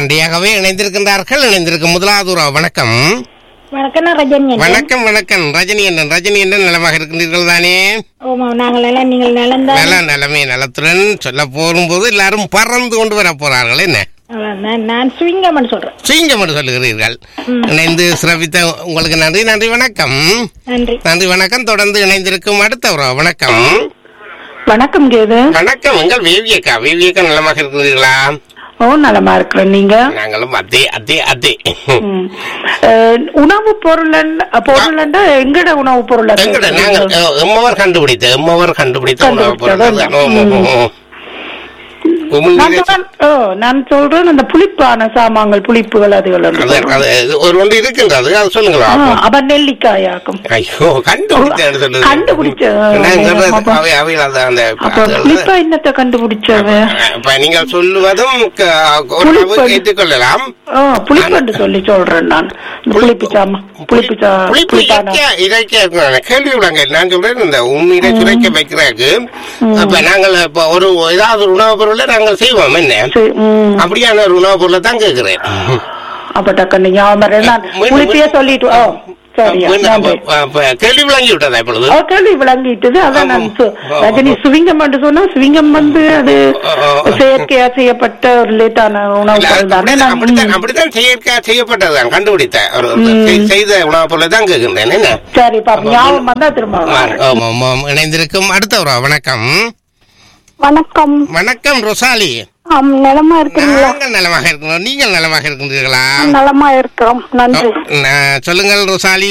உடனடியாகவே இணைந்திருக்கின்றார்கள் இணைந்திருக்கும் முதலாவது ஒரு வணக்கம் வணக்கம் நான் ரஜினி அண்ணன். வணக்கம் வணக்கம் ரஜினி அண்ணன் ரஜினி அண்ணன் நலமாக இருக்கின்றீர்கள் தானே ஆமா நாங்கள் எல்லாம் நீங்கள் நலந்தா நல நிலைமை நலத்துடன் சொல்ல போகும்போது எல்லாரும் பறந்து கொண்டு வர போறார்கள் என்ன நான் நான் சுவிங்கம்னு சொல்றேன் சீங்கம் என்று சொல்லுகிறீர்கள் ம். இணைந்து சிறப்பித்த உங்களுக்கு நன்றி நன்றி வணக்கம் நன்றி நன்றி வணக்கம் தொடர்ந்து இணைந்திருக்கும் அடுத்த ஒரு வணக்கம் வணக்கம் கேது வணக்கம் எங்கள் வேவியக்கா வேவியக்கா நலமாக இருக்கிறீர்களா ஓ நலமா இருக்கிறேன் நீங்க நாங்களும் அதே அதே அதே ம். அஹ், உணவு பொருள் பொருள் எங்கட உணவு பொருள் எங்கட நாங்கள் அஹ், எம்மவர் கண்டுபிடித்த எம்மவர் கண்டுபிடித்த உணவுப் பொருள் கண்டுபிடித்தது. அதுதான். ஓ, ஓ, ஓ, ஓ. நான் உமிழ்நீரை- சொல்றேன், ஓ, நான் சொல்றேன் அந்த புளிப்பான சாமான்கள் புளிப்புகள் அதுகள் என்று அது- சொல்றேன். அது ஒரு ஒன்று இருக்கின்றது அது சொல்லுங்களா ஆ, அப்ப நெல்லிக்காயாக்கும் ஐயோ கண்டுபிடிச்சேன்னு சொல்லுது கண்டுபிடிச்ச, நான் சொல்றது அப்ப- அவை- அவைகள் அது அந்த அப்ப அது- புளிப்பா என்னத்த கண்டுபிடிச்சது இப்ப நீங்கள் சொல்லுவதும் க- ஓரளவு புளிப்பு. ஏற்றுக்கொள்ளலாம் ஓ, புளிப்புன்னு சொல்லி சொல்றேன் நான் இந்த புளிப்பு சாமா புளிப்பு சா புளிப்பு புளிப்பான இயற்கையா இயற்கையா இருக்கணும். கேள்வி விடாங்க நான் சொல்றேன் இந்த உண்மையில சுரைக்க வைக்கிறாக்கு அப்ப நாங்கள் இப்ப ஒரு ஏதாவது ஒரு உணவுப் பொருளை நாங்கள் செய்வோம் என்ன சரி, ம். அப்படியான ஒரு உணவுப் பொருளை தான் கேட்கிறேன் அப்ப டக்குன்னு ஞாபகம் வரல. நான் மீண்டும் புளிப்பையே சொல்லிட்டு ஓ சரியா மீண்டும் நன்றி. அப்ப- அப்ப கேள்வி விளங்கி விட்டதா இப்பொழுது ஓ, கேள்வி விளங்கிட்டது அதான் நான் ஆமாம். சு- ஆ, ரஜினி சுவிங்கம் என்று சொன்னா சுவிங்கம் வந்து அது ஆ, ஆ, ஆ. செயற்கையா செய்யப்பட்ட ஒரு லேட்டான உணவு இல்ல, பொருள் தானே அப்படித்தான் நான் அப்படித்தான் அப்படித்தான் செயற்கையா செய்யப்பட்டதுதான் கண்டுபிடித்த ஒரு செய்- செய்த உணவுப் பொருளை தான் கேட்கின்றேன் என்ன சரி பாப்போம் ஞாபகம் வந்தா திரும்ப வரேன். ஆமாம், ஆமாம். இணைந்திருக்கும் அடுத்த ஒரு வணக்கம் வணக்கம் வணக்கம் ரொசாலி ஆம், நலமா இருக்கிறீங்களா நாங்கள் நலமாக இருக்கிறோம் நீங்கள் நலமாக இருக்கின்றீர்களா நலமா இருக்கிறோம் நன்றி ந- சொல்லுங்கள் ரொசாலி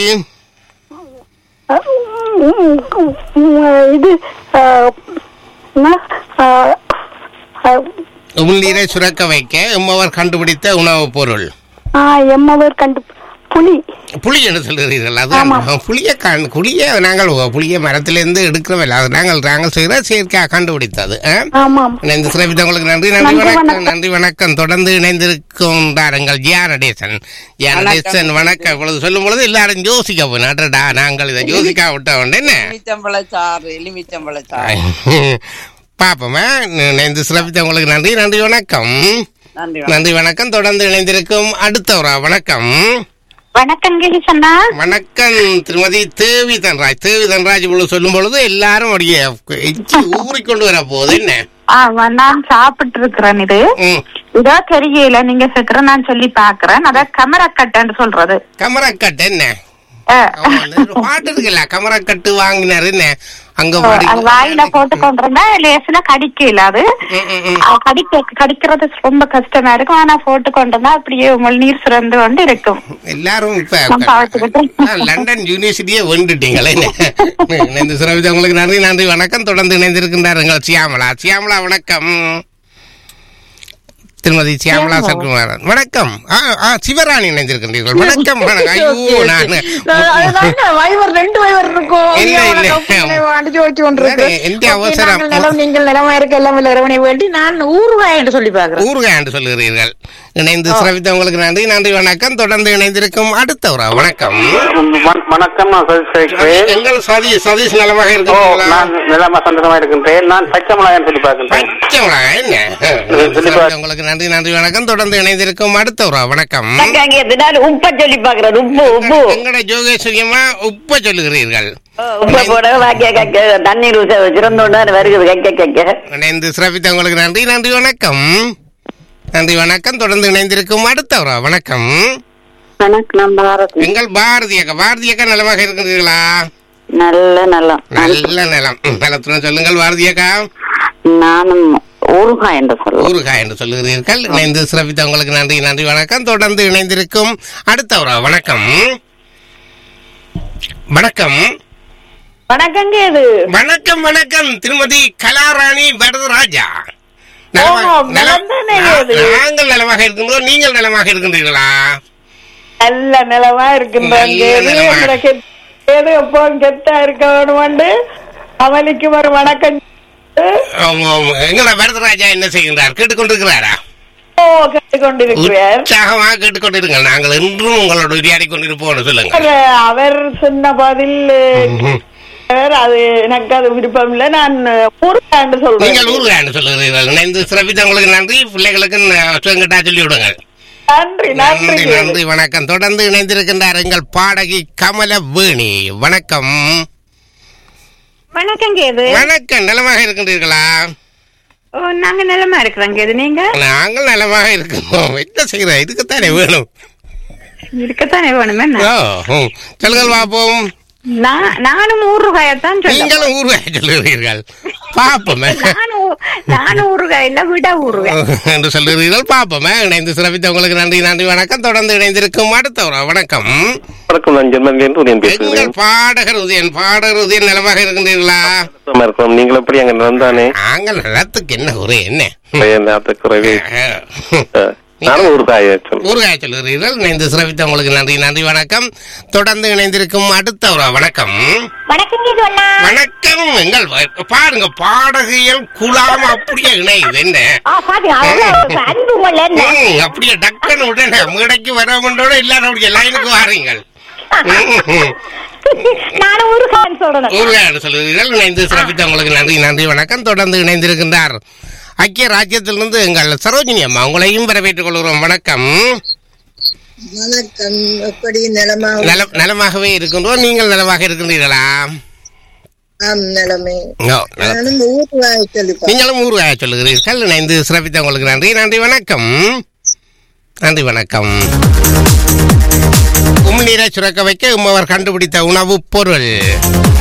அஹ், உம், உம், உம், இது அஹ், என்ன? அஹ், அஹ், உமிழ்நீரை சுரக்க வைக்க எம்மவர் கண்டுபிடித்த உணவுப் பொருள் ஆ, எம்மவர் கண்டு புலி புளி என்று சொல்கிறீர்கள் அதான் புளிய கண் புளிய நாங்கள் புளிய மரத்திலிருந்து எடுக்கிறோம் அது நாங்கள் நாங்கள் செய்கிற செயற்கையாக கண்டுபிடித்தது ஆ? ஆமாம் இணைந்து சிறப்பித்தவங்களுக்கு நன்றி நன்றி நன்றி, வணக்கம் வணக்கம். நன்றி வணக்கம் தொடர்ந்து இணைந்திருக்கும் தாருங்கள் ஜியானடேசன் ஜியானடேசன் வணக்கம் இப்பொழுது சொல்லும் பொழுது எல்லாரும் யோசிக்க போனாட்டடா நாங்கள் இதை யோசிக்க விட்ட உடனே என்ன எலுமிச்சம்பழச்சாறு எலுமிச்சம்பழச்சாறு பாப்போமா இணைந்து சிறப்பித்தவங்களுக்கு நன்றி நன்றி வணக்கம் நன்றி நன்றி வணக்கம் தொடர்ந்து இணைந்திருக்கும் அடுத்த ஒரு வணக்கம் வணக்கம் கிரிசண்ணா வணக்கம் திருமதி தேவி தன்ராஜ் தேவி தன்ராஜ் இப்பொழுது சொல்லும் பொழுது எல்லாரும் அப்படியே எச்சி ஊறிக்கொண்டு வர போகுது என்ன ஆமா நான் சாப்பிட்டு இருக்கிறேன் இது ம் இதோ தெரியல நீங்க கேக்குற நான் சொல்லி பாக்குறேன் அத கமரக்கட்டைன்னு சொல்றது கமரக்கட்டு என்ன அஹ், ஆமா, அந்த ஒரு பாட்டு இருக்குல்ல கமரக்கட்டு வாங்கினாரு என்ன அங்க ஓ, பாடி அது வாயில போட்டு கொண்டிருந்தா லேசுல கடிக்கல அது ம், ம், ம். அது கடிக்க கடிக்கிறது ரொம்ப கஷ்டமா இருக்கும் ஆனா போட்டு கொண்டிருந்தா அப்படியே உங்கள் நீர் சுரந்து கொண்டு இருக்கும் எல்லாரும் இப்ப நான் பார்த்துக்கிட்டேன். ஆ, லண்டன் யூனிவர்சிட்டியே வெண்டுட்டீங்களே இணைந்து சிறப்பித்த உங்களுக்கு நன்றி நன்றி வணக்கம் தொடர்ந்து இணைந்திருக்கின்றாருங்கள் சியாமலா சியாமலா வணக்கம் திருமதி சியாமலா சத்குமாரன் வணக்கம் ஆ, ஆ, சிவராணி இணைந்திருக்கின்றீர்கள் வணக்கம் வணக்கம் ஐயோ நான் அதுதான் வைவர் ரெண்டு வைவர் இருக்கும் இல்ல, இல்ல. ஜோதிச்சு கொண்டிருக்கு அதானே, எந்த அவசரம்? நாங்கள் நிலம் நீங்கள் நிலமா இருக்க எல்லாம் இறைவனை வேண்டி நான் ஊறுகாய் என்று சொல்லி பாக்குறேன் ஊறுகாய் என்று சொல்லுகிறீர்கள் இணைந்து சிறப்பித்தவங்களுக்கு நன்றி நன்றி வணக்கம் தொடர்ந்து இணைந்திருக்கும் அடுத்த ஒரு வணக்கம் வண- வணக்கம் நான் சதீஷ் பேசுகிறேன் எங்கள் சதீஷ் சதீஷ் நலமாக ஓ இருக்கிறீர்களா நான் நிலமா சந்தோஷமா இருக்கின்றேன் நான் பச்சை மிளகாய் சொல்லி பார்க்கின்றேன் பச்சை மிளகாய் என்ன சிறப்பித்த உங்களுக்கு நன்றி நன்றி வணக்கம் தொடர்ந்து இணைந்திருக்கும் அடுத்த ஒரு வணக்கம் நான் உப்ப சொல்லி பாக்குறேன் உப்பு உப்பு எங்கட ஜோகேஸ்வரியமா உப்ப சொல்லுகிறீர்கள் உப்ப போட வாக்கிய கக்க தண்ணீர் ஊச வச்சிருந்தோன்னு வருகுது கக்க கக்க இணைந்து சிறப்பித்த உங்களுக்கு நன்றி நன்றி வணக்கம் நன்றி வணக்கம் தொடர்ந்து இணைந்திருக்கும் அடுத்த ஒரு வணக்கம் வணக்கம் பாரதி எங்கள் பாரதி அக்கா பாரதி அக்கா நலமாக இருக்கிறீர்களா நல்ல நல்லா நல்ல நிலம் ம், நலத்துடன் சொல்லுங்கள் பாரதி அக்கா நானும் ஊறுகாய் என்று சொல்லுவேன் ஊறுகாய் என்று சொல்லுகிறீர்கள் இணைந்து சிறப்பித்த உங்களுக்கு நன்றி நன்றி வணக்கம் தொடர்ந்து இணைந்திருக்கும் அடுத்த ஒரு வணக்கம் வணக்கம் வணக்கம் கேது வணக்கம் வணக்கம் திருமதி கலாராணி வரதராஜா நலமா- ஓ, நலம்- நலம்தானே நா- இது? நாங்கள் நலமாக இருக்கின்றோம் நீங்கள் நலமாக இருக்கின்றீர்களா நல்ல நிலமா இருக்கின்றாங்க நல்ல நிலமா. ஏதோ எப்போ கெத்தா இருக்க வேணுமெண்டு அவனுக்கு ஒரு வணக்கம் ஆமா, ஆமா. எங்களோட வரதராஜா என்ன செய்கின்றார் கேட்டுக்கொண்டிருக்கிறாரா ஓ கேட்டுக்கொண்டிருக்கிறார் உற்சாகமாக கேட்டுக்கொண்டிருங்கள் நாங்கள் என்றும் உங்களோட உரையாடி கொண்டிருப்போம் சொல்லுங்க அவர் சொன்ன பதில் அவர் அது எனக்கு அது விருப்பம் இல்லை நான் ஊருக்காண்டு நீங்கள் சொல்றேன் ஊர்காண்டு சொல்லுகிறீர்கள் இணைந்து சிறப்பித்த உங்களுக்கு நன்றி பிள்ளைகளுக்கு சுயங்கிட்டா சொல்லி விடுங்க நன்றி நன்றி நன்றி நன்றி வணக்கம் தொடர்ந்து இணைந்திருக்கின்றார் எங்கள் பாடகி கமல வேணி வணக்கம் வணக்கம் கேது வணக்கம் நலமாக இருக்கின்றீர்களா ஓ நாங்க நிலமா இருக்கிறோம் கேது நீங்க நாங்கள் நலமாக இருக்கிறோம் என்ன செய்கிறோம் இதுக்குத்தானே வேணும் இருக்கத்தானே வேணுமே என்ன? ஓ, ம். சொல்லுங்கள் பார்ப்போம் நான் நானும் நூறு ரூபாயத்தான் சொல்லுவேன் நீங்களும் ஊர்வாய் சொல்லுகிறீர்கள் பார்ப்போமே நானும் நானும் ஊறுகாய் இல்ல விட ஊறுகாய் என்று சொல்லுகிறீர்கள் பார்ப்போமே இணைந்து சிறப்பித்த உங்களுக்கு நன்றி நன்றி வணக்கம் தொடர்ந்து இணைந்திருக்கும் அடுத்த ஒரு வணக்கம் வணக்கம் நான் ஜெர்மனிலிருந்து உதயன் எங்கள் பேசுகிறேன் பாடகர் உதயன் பாடகர் உதயன் நலமாக இருக்கின்றீர்களா சுத்தமா இருக்கிறோம் நீங்கள் எப்படி அங்க நடந்தானே நாங்கள் நலத்துக்கு என்ன ஒரு என்ன நேரத்தை குறைவே அஹ், நானும் ஒரு தாயை சொல்லுவேன் ஊர்காய சொல்லுகிறீர்கள் இணைந்து சிறப்பித்த உங்களுக்கு நன்றி நன்றி வணக்கம் தொடர்ந்து இணைந்திருக்கும் அடுத்த ஒரு வணக்கம் வணக்கம் கேது அண்ணா வணக்கம் எங்கள் வ- பாருங்க பாடகியல் குழாம் அப்படியே இணையுது என்ன ஆ பாதி அவ்வளவு அன்பு உள்ள என்ன ம், அப்படியே டக்குன்னு உடனே மேடைக்கு வர கொண்டோட எல்லாரும் அப்படியே லைனுக்கு வாரீங்கள் நானும் ஊறுகாய் சொல்லணும் ஊர்காய சொல்லுகிறீர்கள் இணைந்து சிறப்பித்த உங்களுக்கு நன்றி நன்றி வணக்கம் தொடர்ந்து இணைந்திருக்கின்றார் ஐக்கிய ராஜ்யத்திலிருந்து எங்கள் சரோஜினி அம்மா உங்களையும் வரவேற்றுக் கொள்கிறோம் வணக்கம் வணக்கம் எப்படி நிலமா நல நலமாகவே இருக்கின்றோம் நீங்கள் நலமாக இருக்கின்றீர்களா ஆம் நிலமே ஓ, நலம். நானும் ஊர்வாய் சொல்லிப்பேன் நீங்களும் ஊர்காய சொல்லுகிறீர்கள் இணைந்து சிறப்பித்த உங்களுக்கு நன்றி நன்றி வணக்கம் நன்றி வணக்கம் உமிழ்நீரை சுரக்க வைக்க உம்மவர் கண்டுபிடித்த உணவுப் பொருள்